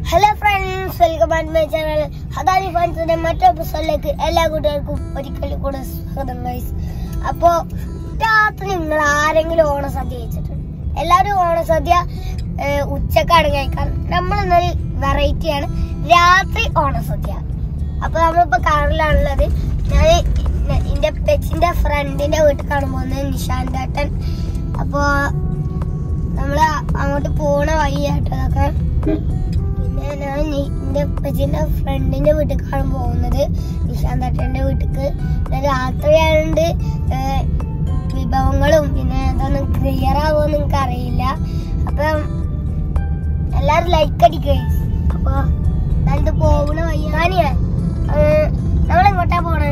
Hello friends welcome back my channel അതാനി ഫാൻസിന്റെ മറ്റൊരു എപ്പിസോഡിലേക്ക് എല്ലാ കൂട്ടുകാർക്കും ഒരിക്കൽ കൂടെ സ്വാഗതം ഗൈസ് അപ്പോ രാത്രി നിങ്ങൾ ആരെങ്കിലും ഓണസദ്യ കഴിച്ചിട്ടുണ്ട് എല്ലാവരും ഓണസദ്യ ഏഹ്, ഉച്ചക്കാണ് കഴിക്കാൻ നമ്മൾ ഇന്നൊരു വെറൈറ്റി ആണ് രാത്രി ഓണസദ്യ അപ്പൊ നമ്മളിപ്പോ കാറിലാണുള്ളത് ഞാൻ എന്റെ പെച്ചിന്റെ ഫ്രണ്ടിന്റെ വീട്ടിലാണ് പോകുന്നത് നിഷാന്തേട്ടൻ അപ്പോ നമ്മള് അങ്ങോട്ട് പോണ വഴിയാട്ടോ അതൊക്കെ പിന്നെ ഞാൻ നി- എന്റെ പെച്ചിന്റെ ഫ്രണ്ടിന്റെ വീട്ടിലേക്കാണ് പോകുന്നത് നിശാന്തേട്ടന്റെ വീട്ടിക്ക് പിന്നെ രാത്രിയായോണ്ട് ഏഹ്, വിഭവങ്ങളും പിന്നെ അതൊന്നും ക്ലിയർ ആവുമോ നിങ്ങൾക്ക് അറിയില്ല അപ്പൊ എല്ലാരും ലൈക്ക് അടിക്കുക അപ്പൊ ഇത് പോകുന്ന വയ്യാനിയാ നമ്മളെങ്ങോട്ടാ പോണേ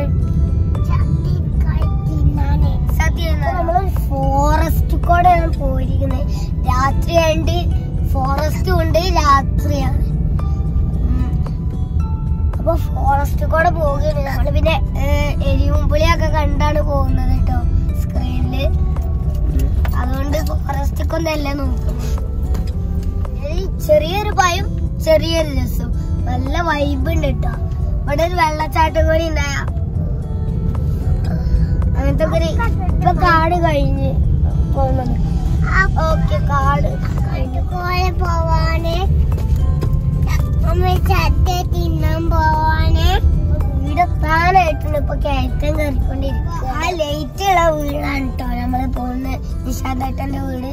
സത്യം നമ്മൾ ഫോറസ്റ്റ് കൂടെയാണ് പോയിരിക്കുന്നത് രാത്രിയായിട്ട് ഫോറസ്റ്റ് ഉണ്ട് രാത്രിയാണ് ഉം. അപ്പൊ ഫോറസ്റ്റ് കൂടെ പോവുകയാണ് നമ്മള് പിന്നെ ഏഹ്, എലിയും പുളിയൊക്കെ കണ്ടാണ് പോകുന്നത് കേട്ടോ സ്ക്രീനില് അതുകൊണ്ട് ഫോറസ്റ്റിക്കൊന്നല്ല നോക്കുന്നത് ഇതിൽ ചെറിയൊരു ഭയം ചെറിയൊരു രസം നല്ല വൈബ് ഉണ്ട് കേട്ടോ ഇവിടെ ഒരു വെള്ളച്ചാട്ടം കൂടി ഉണ്ടായ അങ്ങനത്തെ ഒക്കെ ഒരു ഇപ്പൊ കാട് കഴിഞ്ഞ് പോകുന്നത് ഓക്കെ കാട് കഴിഞ്ഞു പോലെ പോവാന് ചട്ട തിന്നാൻ പോവാന് വീട് താനായിട്ടുണ്ട് ഇപ്പൊ കയറ്റം കയറിക്കൊണ്ടിരിക്കുക ആ ലൈറ്റ് ഉള്ള വീടാണ് കേട്ടോ നമ്മള് പോകുന്ന നിഷാദാട്ടന്റെ വീട്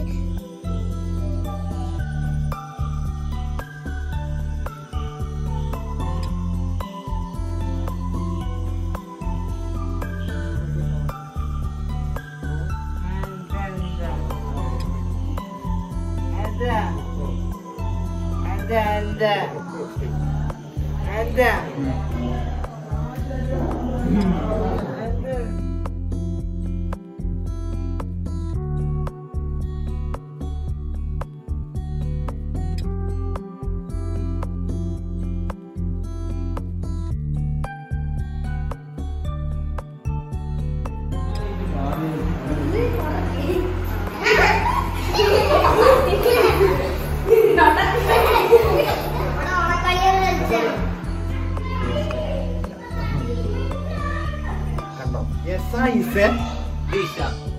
Essa is a dish.